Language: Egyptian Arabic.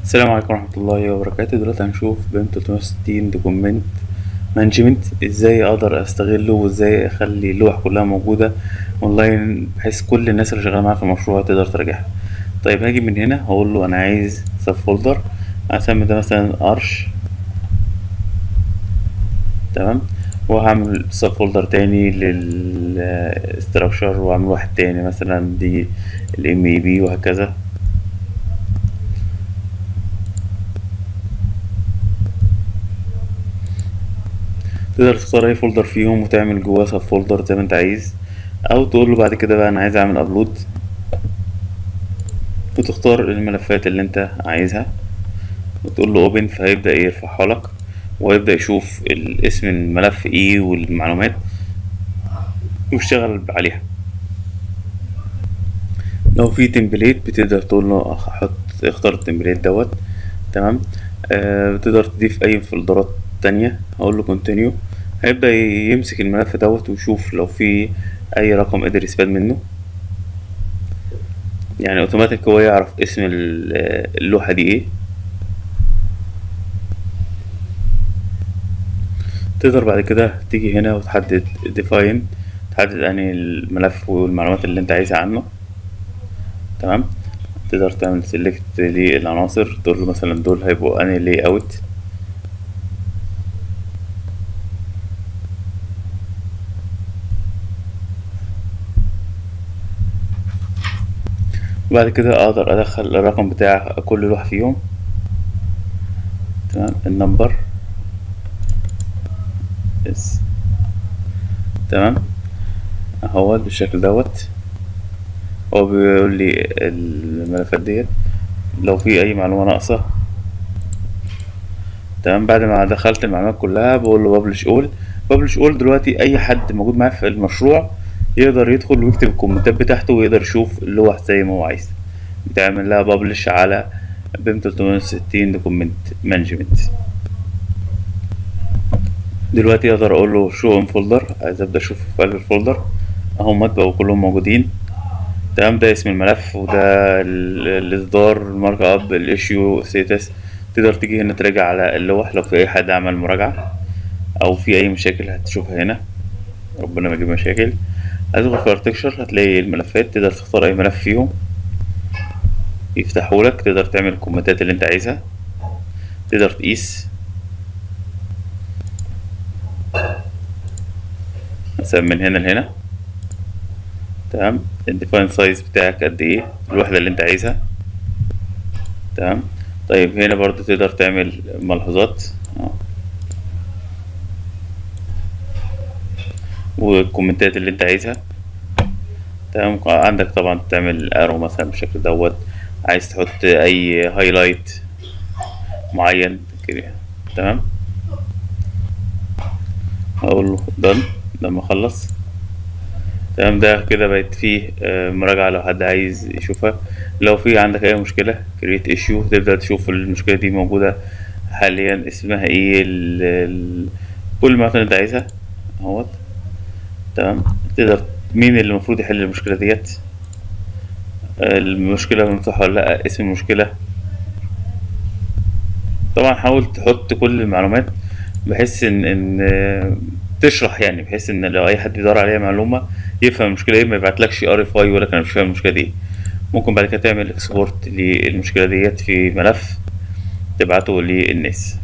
السلام عليكم ورحمة الله وبركاته دلوقتي هنشوف بيم 360 دوكيمنت مانجمنت ازاي اقدر استغله وازاي اخلي اللوح كلها موجودة اونلاين بحيث كل الناس اللي شغالة معايا في المشروع تقدر تراجعها طيب هاجي من هنا هقول له انا عايز سب فولدر هسمي ده مثلا ارش تمام وهعمل سب فولدر تاني للستراكشر واعمل واحد تاني مثلا دي الام اي بي وهكذا تقدر تختار اي فولدر فيهم وتعمل جواه سب فولدر زي ما انت عايز او تقول له بعد كده بقى انا عايز اعمل ابلود وتختار الملفات اللي انت عايزها وتقول له اوبن فهيبدأ يرفعها لك ويبدأ يشوف اسم الملف ايه والمعلومات ويشتغل عليها لو في تمبليت بتقدر تقول له حط اختار التمبليت دوت تمام آه تقدر تضيف اي فولدرات تانية هقول له كونتينيو هيبدأ يمسك الملف دوت ويشوف لو في اي رقم قدر يستفاد منه يعني اوتوماتيك هو يعرف اسم اللوحة دي ايه تقدر بعد كده تيجي هنا وتحدد define تحدد انهي الملف والمعلومات اللي انت عايزها عنه تمام تقدر تعمل select للعناصر تقول له مثلا دول هيبقوا انهي layout اوت وبعد كده اقدر ادخل الرقم بتاع كل لوحة فيهم تمام النمبر اس تمام اهو بالشكل دوت هو بيقول لي الملفات ديت لو في اي معلومة ناقصة تمام بعد ما دخلت المعلومات كلها بقول له ببلش اول ببلش اول دلوقتي اي حد موجود معايا في المشروع يقدر يدخل ويكتب الكومنتات بتاعته ويقدر يشوف اللوح زي ما هو عايز بتعمل لها ببلش على بيم 360 دوكيمنت مانجمنت دلوقتي اقدر اقول له شو ان فولدر عايز ابدا اشوف في قلب الفولدر اهم بقوا كلهم موجودين تمام ده اسم الملف وده الاصدار المارك اب الايشيو ستاتس تقدر تيجي هنا تراجع على اللوح لو في اي حد عمل مراجعة او في اي مشاكل هتشوفها هنا ربنا ما يجيب مشاكل هتدخل في ارتكشر هتلاقي الملفات تقدر تختار اي ملف فيهم يفتحوا لك تقدر تعمل الكومنتات اللي انت عايزها تقدر تقيس مثلا من هنا لهنا تمام الديفاين سايز بتاعك قد ايه الوحدة اللي انت عايزها تمام طيب هنا برضو تقدر تعمل ملحوظات والكومنتات اللي انت عايزها تمام عندك طبعا تعمل ارو مثلا بالشكل دوت عايز تحط اي هايلايت معين كده تمام هقول له done لما اخلص تمام ده كده بقت فيه مراجعة لو حد عايز يشوفها لو في عندك اي مشكلة create issue تبدأ تشوف المشكلة دي موجودة حاليا اسمها ايه ال ال كل المعلومات اللي انت عايزها اهوت تمام تقدر مين اللي المفروض يحل المشكلة ديت المشكلة مفتوحة ولا لأ اسم المشكلة طبعا حاول تحط كل المعلومات بحيث ان ان تشرح يعني بحيث ان لو اي حد بيدور عليها معلومة يفهم المشكلة ايه ما يبعتلكش ار اف اي يقول لك انا مش فاهم المشكلة دي ممكن بعد كده تعمل اكسبورت للمشكلة ديت في ملف تبعته للناس